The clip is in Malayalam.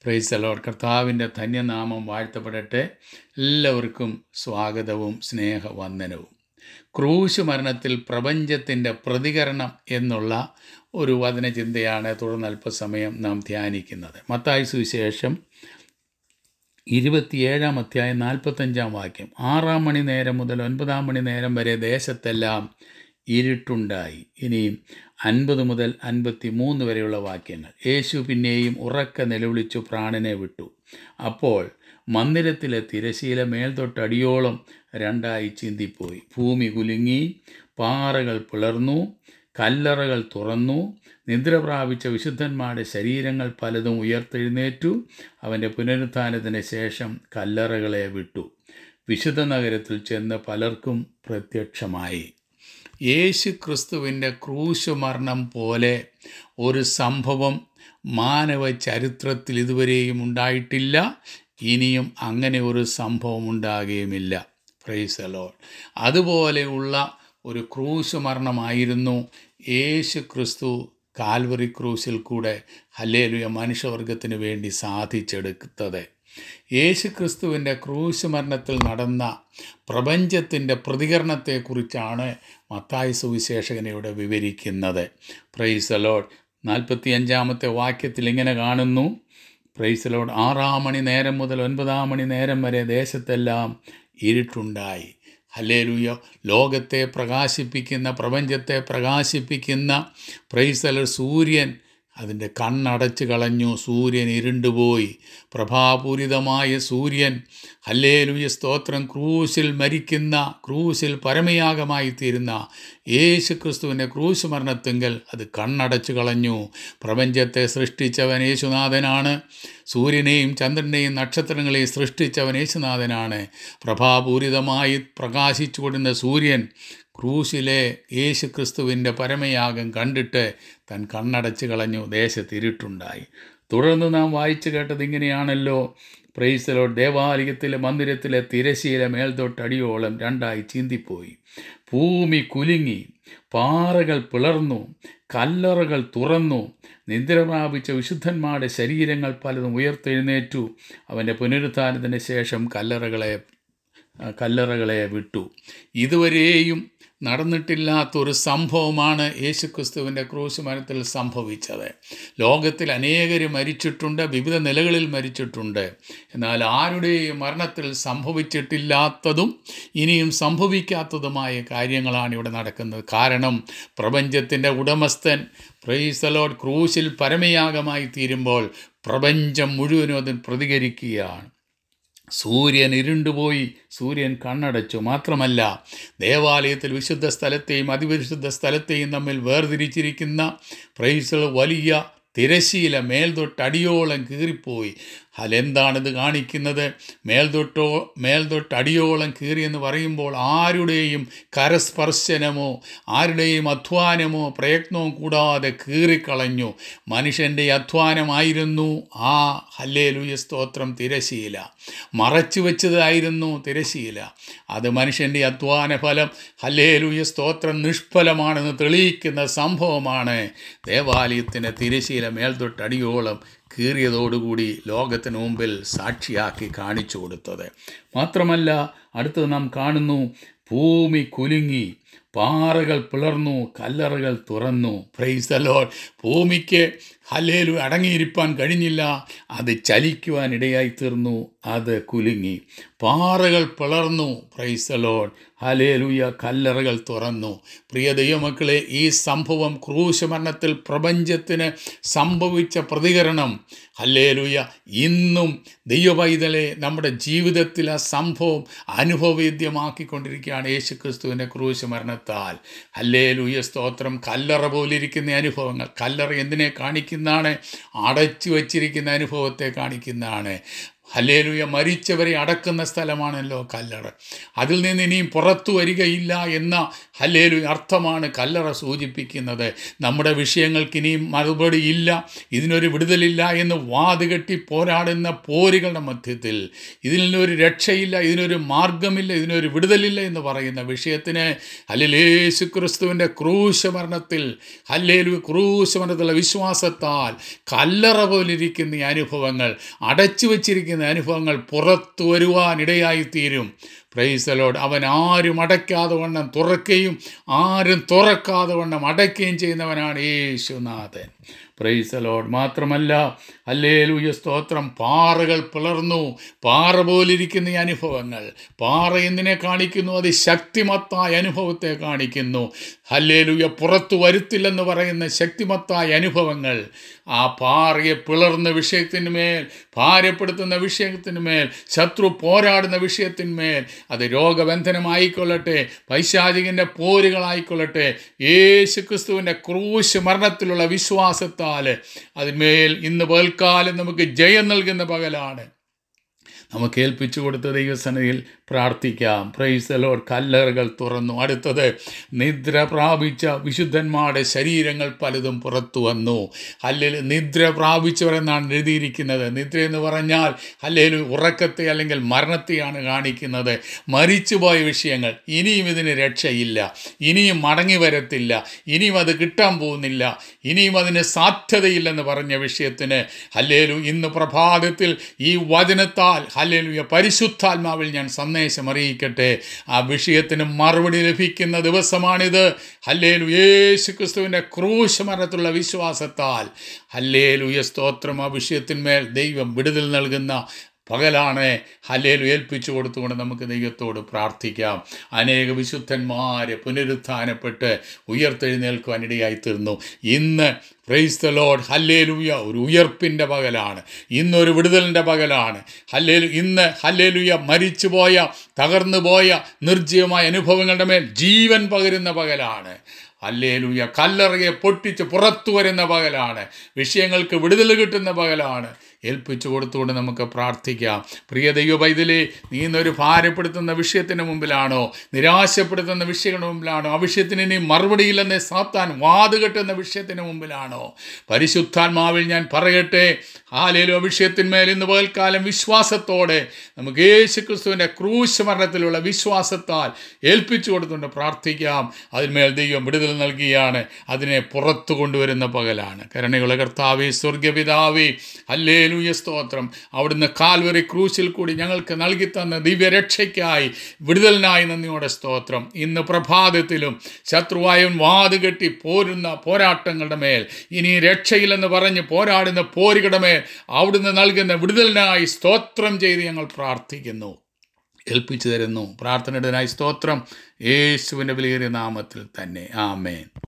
പ്രൈസ് അലോഡ് കർത്താവിൻ്റെ ധന്യനാമം വാഴ്ത്തപ്പെടട്ടെ എല്ലാവർക്കും സ്വാഗതവും സ്നേഹവന്ദനവും ക്രൂശ് മരണത്തിൽ പ്രപഞ്ചത്തിൻ്റെ പ്രതികരണം എന്നുള്ള ഒരു വചനചിന്തയാണ് തുടർന്ന് അല്പസമയം നാം ധ്യാനിക്കുന്നത് മത്തായി സുവിശേഷം ഇരുപത്തിയേഴാം അധ്യായം നാൽപ്പത്തഞ്ചാം വാക്യം ആറാം മണി നേരം മുതൽ ഒൻപതാം മണി നേരം വരെ ദേശത്തെല്ലാം ഇരുട്ടുണ്ടായി ഇനിയും അൻപത് മുതൽ അൻപത്തി മൂന്ന് വരെയുള്ള വാക്യങ്ങൾ യേശു പിന്നെയും ഉറക്ക നിലവിളിച്ചു പ്രാണനെ വിട്ടു അപ്പോൾ മന്ദിരത്തിലെ തിരശീല മേൽതൊട്ടടിയോളം രണ്ടായി ചിന്തിപ്പോയി ഭൂമി കുലുങ്ങി പാറകൾ പിളർന്നു കല്ലറകൾ തുറന്നു നിദ്ര പ്രാപിച്ച വിശുദ്ധന്മാരുടെ ശരീരങ്ങൾ പലതും ഉയർത്തെഴുന്നേറ്റു അവൻ്റെ പുനരുത്ഥാനത്തിന് ശേഷം കല്ലറകളെ വിട്ടു വിശുദ്ധ നഗരത്തിൽ ചെന്ന് പലർക്കും പ്രത്യക്ഷമായി യേശു ക്രിസ്തുവിൻ്റെ ക്രൂശ് മരണം പോലെ ഒരു സംഭവം മാനവ ചരിത്രത്തിൽ ഇതുവരെയും ഉണ്ടായിട്ടില്ല ഇനിയും അങ്ങനെ ഒരു സംഭവം ഉണ്ടാകുകയുമില്ല പ്രൈസ് അലോൾ അതുപോലെയുള്ള ഒരു ക്രൂശ് മരണമായിരുന്നു യേശു ക്രിസ്തു കാൽവറി ക്രൂശിൽ കൂടെ ഹല്ലേലുയ മനുഷ്യവർഗത്തിന് വേണ്ടി സാധിച്ചെടുത്തത് യേശു ക്രിസ്തുവിൻ്റെ ക്രൂശ് മരണത്തിൽ നടന്ന പ്രപഞ്ചത്തിൻ്റെ പ്രതികരണത്തെക്കുറിച്ചാണ് മത്തായി സുവിശേഷകൻ ഇവിടെ വിവരിക്കുന്നത് പ്രൈസ് അലോഡ് നാൽപ്പത്തി അഞ്ചാമത്തെ വാക്യത്തിൽ ഇങ്ങനെ കാണുന്നു പ്രൈസലോട് ആറാം മണി നേരം മുതൽ ഒൻപതാം മണി നേരം വരെ ദേശത്തെല്ലാം ഇരുട്ടുണ്ടായി ഹല്ലേലൂയ ലോകത്തെ പ്രകാശിപ്പിക്കുന്ന പ്രപഞ്ചത്തെ പ്രകാശിപ്പിക്കുന്ന പ്രൈസലർ സൂര്യൻ അതിൻ്റെ കണ്ണടച്ച് കളഞ്ഞു സൂര്യൻ ഇരുണ്ടുപോയി പ്രഭാപൂരിതമായ സൂര്യൻ ഹല്ലേലൂയ സ്തോത്രം ക്രൂശിൽ മരിക്കുന്ന ക്രൂശിൽ പരമയാഗമായി തീരുന്ന യേശു ക്രിസ്തുവിൻ്റെ ക്രൂശ് മരണത്തെങ്കിൽ അത് കണ്ണടച്ചു കളഞ്ഞു പ്രപഞ്ചത്തെ സൃഷ്ടിച്ചവൻ യേശുനാഥനാണ് സൂര്യനെയും ചന്ദ്രനെയും നക്ഷത്രങ്ങളെയും സൃഷ്ടിച്ചവൻ യേശുനാഥനാണ് പ്രഭാപൂരിതമായി പ്രകാശിച്ചു കൊടുക്കുന്ന സൂര്യൻ ക്രൂശിലെ യേശു ക്രിസ്തുവിൻ്റെ പരമയാഗം കണ്ടിട്ട് തൻ കണ്ണടച്ച് കളഞ്ഞു ദേശത്തിരുട്ടുണ്ടായി തുടർന്ന് നാം വായിച്ചു കേട്ടത് ഇങ്ങനെയാണല്ലോ പ്രൈസലോ ദേവാലയത്തിലെ മന്ദിരത്തിലെ തിരശീല മേൽതൊട്ടടിയോളം രണ്ടായി ചീന്തിപ്പോയി ഭൂമി കുലുങ്ങി പാറകൾ പിളർന്നു കല്ലറകൾ തുറന്നു നിദ്ര പ്രാപിച്ച വിശുദ്ധന്മാരുടെ ശരീരങ്ങൾ പലതും ഉയർത്തെഴുന്നേറ്റു അവൻ്റെ പുനരുത്ഥാനത്തിന് ശേഷം കല്ലറകളെ കല്ലറകളെ വിട്ടു ഇതുവരെയും നടന്നിട്ടില്ലാത്തൊരു സംഭവമാണ് യേശുക്രിസ്തുവിൻ്റെ ക്രൂശ് മരത്തിൽ സംഭവിച്ചത് ലോകത്തിൽ അനേകർ മരിച്ചിട്ടുണ്ട് വിവിധ നിലകളിൽ മരിച്ചിട്ടുണ്ട് എന്നാൽ ആരുടെയും മരണത്തിൽ സംഭവിച്ചിട്ടില്ലാത്തതും ഇനിയും സംഭവിക്കാത്തതുമായ കാര്യങ്ങളാണ് ഇവിടെ നടക്കുന്നത് കാരണം പ്രപഞ്ചത്തിൻ്റെ ഉടമസ്ഥൻ പ്രൈസലോഡ് ക്രൂശിൽ പരമയാഗമായി തീരുമ്പോൾ പ്രപഞ്ചം മുഴുവനും അതിന് പ്രതികരിക്കുകയാണ് സൂര്യൻ ഇരുണ്ടുപോയി സൂര്യൻ കണ്ണടച്ചു മാത്രമല്ല ദേവാലയത്തിൽ വിശുദ്ധ സ്ഥലത്തെയും അതിവിശുദ്ധ സ്ഥലത്തെയും തമ്മിൽ വേർതിരിച്ചിരിക്കുന്ന പ്രൈസുകൾ വലിയ തിരശീല മേൽതൊട്ടടിയോളം കീറിപ്പോയി അതെന്താണിത് കാണിക്കുന്നത് മേൽതൊട്ടോ മേൽതൊട്ടടിയോളം കീറിയെന്ന് പറയുമ്പോൾ ആരുടെയും കരസ്പർശനമോ ആരുടെയും അധ്വാനമോ പ്രയത്നവും കൂടാതെ കീറിക്കളഞ്ഞു മനുഷ്യൻ്റെ അധ്വാനമായിരുന്നു ആ ഹല്ലേലൂയ സ്തോത്രം തിരശീല മറച്ചു വെച്ചതായിരുന്നു തിരശീല അത് മനുഷ്യൻ്റെ അധ്വാന ഫലം ഹല്ലേലൂയ സ്തോത്രം നിഷ്ഫലമാണെന്ന് തെളിയിക്കുന്ന സംഭവമാണ് ദേവാലയത്തിൻ്റെ തിരശീല മേൽതൊട്ടടിയോളം കീറിയതോടുകൂടി ലോകത്തിന് മുമ്പിൽ സാക്ഷിയാക്കി കാണിച്ചു കൊടുത്തത് മാത്രമല്ല അടുത്തത് നാം കാണുന്നു ഭൂമി കുലുങ്ങി പാറകൾ പിളർന്നു കല്ലറകൾ തുറന്നു പ്രൈസ് ലോഡ് ഭൂമിക്ക് ഹല്ലേലു അടങ്ങിയിരിക്കാൻ കഴിഞ്ഞില്ല അത് ചലിക്കുവാൻ ഇടയായി തീർന്നു അത് കുലുങ്ങി പാറകൾ പിളർന്നു പ്രൈസ് ലോഡ് ഹലേലുയ കല്ലറകൾ തുറന്നു പ്രിയ ദൈവമക്കളെ ഈ സംഭവം ക്രൂശ് മരണത്തിൽ പ്രപഞ്ചത്തിന് സംഭവിച്ച പ്രതികരണം ഹല്ലേലുയ ഇന്നും ദൈവവൈതലെ നമ്മുടെ ജീവിതത്തിൽ ആ സംഭവം അനുഭവവേദ്യമാക്കിക്കൊണ്ടിരിക്കുകയാണ് യേശു ക്രിസ്തുവിൻ്റെ ക്രൂശ് മരണത്താൽ ഹല്ലേലുയ സ്തോത്രം കല്ലറ പോലിരിക്കുന്ന അനുഭവങ്ങൾ കല്ലറ എന്തിനെ കാണിക്കുന്നതാണ് അടച്ചു വച്ചിരിക്കുന്ന അനുഭവത്തെ കാണിക്കുന്നതാണ് ഹല്ലേലൂയ മരിച്ചവരെ അടക്കുന്ന സ്ഥലമാണല്ലോ കല്ലറ അതിൽ നിന്ന് ഇനിയും പുറത്തു വരികയില്ല എന്ന ഹല്ലേലു അർത്ഥമാണ് കല്ലറ സൂചിപ്പിക്കുന്നത് നമ്മുടെ വിഷയങ്ങൾക്ക് ഇനിയും മറുപടി ഇല്ല ഇതിനൊരു വിടുതലില്ല എന്ന് വാതുകെട്ടി പോരാടുന്ന പോരുകളുടെ മധ്യത്തിൽ ഇതിൽ നിന്നൊരു രക്ഷയില്ല ഇതിനൊരു മാർഗമില്ല ഇതിനൊരു വിടുതലില്ല എന്ന് പറയുന്ന വിഷയത്തിന് ഹല്ലേലേശു ക്രിസ്തുവിൻ്റെ ക്രൂശമരണത്തിൽ ഹല്ലേലു ക്രൂശമരണത്തിലുള്ള വിശ്വാസത്താൽ കല്ലറ പോലിരിക്കുന്ന ഈ അനുഭവങ്ങൾ അടച്ചു വച്ചിരിക്കുന്ന അനുഭവങ്ങൾ പുറത്തു വരുവാനിടയായിത്തീരും പ്രൈസലോട് അവൻ ആരും അടയ്ക്കാതെ വണ്ണം തുറക്കുകയും ആരും തുറക്കാതെ വണ്ണം അടയ്ക്കുകയും ചെയ്യുന്നവനാണ് യേശുനാഥൻ പ്രൈസലോട് മാത്രമല്ല അല്ലേലൂയ സ്തോത്രം പാറകൾ പിളർന്നു പാറ പോലിരിക്കുന്ന ഈ അനുഭവങ്ങൾ പാറ എന്തിനെ കാണിക്കുന്നു അത് ശക്തിമത്തായ അനുഭവത്തെ കാണിക്കുന്നു ഹല്ലേലൂയ പുറത്തു വരുത്തില്ലെന്ന് പറയുന്ന ശക്തിമത്തായ അനുഭവങ്ങൾ ആ പാറയെ പിളർന്ന വിഷയത്തിന്മേൽ ഭാരപ്പെടുത്തുന്ന വിഷയത്തിന്മേൽ ശത്രു പോരാടുന്ന വിഷയത്തിന്മേൽ അത് രോഗബന്ധനമായിക്കൊള്ളട്ടെ പൈശാചികൻ്റെ പോരുകളായിക്കൊള്ളട്ടെ യേശു ക്രിസ്തുവിൻ്റെ ക്രൂശ് മരണത്തിലുള്ള വിശ്വാസത്താൽ അതിന്മേൽ ഇന്ന് പകൽക്കാലം നമുക്ക് ജയം നൽകുന്ന പകലാണ് നമുക്ക് ഏൽപ്പിച്ചു കൊടുത്ത ദൈവസനയിൽ പ്രാർത്ഥിക്കാം പ്രൈസ് ലോഡ് കല്ലറുകൾ തുറന്നു അടുത്തത് നിദ്ര പ്രാപിച്ച വിശുദ്ധന്മാരുടെ ശരീരങ്ങൾ പലതും പുറത്തു വന്നു അല്ലെങ്കിൽ നിദ്ര പ്രാപിച്ചവരെന്നാണ് എഴുതിയിരിക്കുന്നത് നിദ്ര എന്ന് പറഞ്ഞാൽ അല്ലെങ്കിൽ ഉറക്കത്തെ അല്ലെങ്കിൽ മരണത്തെയാണ് കാണിക്കുന്നത് മരിച്ചുപോയ വിഷയങ്ങൾ ഇനിയും ഇതിന് രക്ഷയില്ല ഇനിയും മടങ്ങി വരത്തില്ല ഇനിയും അത് കിട്ടാൻ പോകുന്നില്ല ഇനിയും അതിന് സാധ്യതയില്ലെന്ന് പറഞ്ഞ വിഷയത്തിന് ഹല്ലേലു ഇന്ന് പ്രഭാതത്തിൽ ഈ വചനത്താൽ ഹല്ലേലുയ പരിശുദ്ധാത്മാവിൽ ഞാൻ സന്ദേശം അറിയിക്കട്ടെ ആ വിഷയത്തിന് മറുപടി ലഭിക്കുന്ന ദിവസമാണിത് ഹല്ലേലു യേശു ക്രിസ്തുവിൻ്റെ ക്രൂശ് മരണത്തിലുള്ള വിശ്വാസത്താൽ ഹല്ലേലുയ സ്തോത്രം ആ വിഷയത്തിന്മേൽ ദൈവം വിടുതൽ നൽകുന്ന പകലാണ് ഹല്ലേലു ഏൽപ്പിച്ചു കൊടുത്തുകൊണ്ട് നമുക്ക് ദൈവത്തോട് പ്രാർത്ഥിക്കാം അനേക വിശുദ്ധന്മാരെ പുനരുത്ഥാനപ്പെട്ട് ഉയർത്തെഴുന്നേൽക്കുവാൻ ഇടയായി തീർന്നു ഇന്ന് പ്രൈസ് ദ ലോഡ് ഹല്ലേലുയ ഒരു ഉയർപ്പിൻ്റെ പകലാണ് ഇന്നൊരു വിടുതലിൻ്റെ പകലാണ് ഹല്ലേലു ഇന്ന് ഹല്ലേലുയ മരിച്ചുപോയ തകർന്നു പോയ നിർജ്ജീവമായ അനുഭവങ്ങളുടെ മേൽ ജീവൻ പകരുന്ന പകലാണ് അല്ലേലൂയ കല്ലറയെ പൊട്ടിച്ച് പുറത്തു വരുന്ന പകലാണ് വിഷയങ്ങൾക്ക് വിടുതൽ കിട്ടുന്ന പകലാണ് ഏൽപ്പിച്ചു കൊടുത്തുകൊണ്ട് നമുക്ക് പ്രാർത്ഥിക്കാം പ്രിയ ദൈവ പൈതലേ നീ ഇന്നൊരു ഭാരപ്പെടുത്തുന്ന വിഷയത്തിന് മുമ്പിലാണോ നിരാശപ്പെടുത്തുന്ന വിഷയങ്ങളുടെ മുമ്പിലാണോ ആ വിഷയത്തിന് ഇനി മറുപടിയില്ലെന്ന് സാത്താൻ വാതുകെട്ടുന്ന വിഷയത്തിന് മുമ്പിലാണോ പരിശുദ്ധാത്മാവിൽ ഞാൻ പറയട്ടെ ആലേലോ വിഷയത്തിന്മേൽ ഇന്ന് പകൽക്കാലം വിശ്വാസത്തോടെ നമുക്ക് യേശു ക്രിസ്തുവിൻ്റെ ക്രൂശ് മരണത്തിലുള്ള വിശ്വാസത്താൽ ഏൽപ്പിച്ചു കൊടുത്തുകൊണ്ട് പ്രാർത്ഥിക്കാം അതിന്മേൽ ദൈവം വിടുതൽ നൽകിയാണ് അതിനെ പുറത്തു കൊണ്ടുവരുന്ന പകലാണ് കരുണയുള്ള കർത്താവേ സ്വർഗപിതാവേ ഹല്ലേലൂയ സ്തോത്രം അവിടുന്ന് കാൽവറി ക്രൂശിൽ കൂടി ഞങ്ങൾക്ക് നൽകി തന്ന ദിവ്യരക്ഷയ്ക്കായി വിടുതലിനായി നന്ദിയോടെ സ്തോത്രം ഇന്ന് പ്രഭാതത്തിലും ശത്രുവായവൻ വാതുകെട്ടി പോരുന്ന പോരാട്ടങ്ങളുടെ മേൽ ഇനി രക്ഷയില്ലെന്ന് പറഞ്ഞ് പോരാടുന്ന പോരുകളുടെ മേൽ അവിടുന്ന് നൽകുന്ന വിടുതലിനായി സ്തോത്രം ചെയ്ത് ഞങ്ങൾ പ്രാർത്ഥിക്കുന്നു ഏൽപ്പിച്ചു തരുന്നു പ്രാർത്ഥനയുടേതിനായി സ്തോത്രം യേശുവിൻ്റെ വിലയേറിയ നാമത്തിൽ തന്നെ ആമേൻ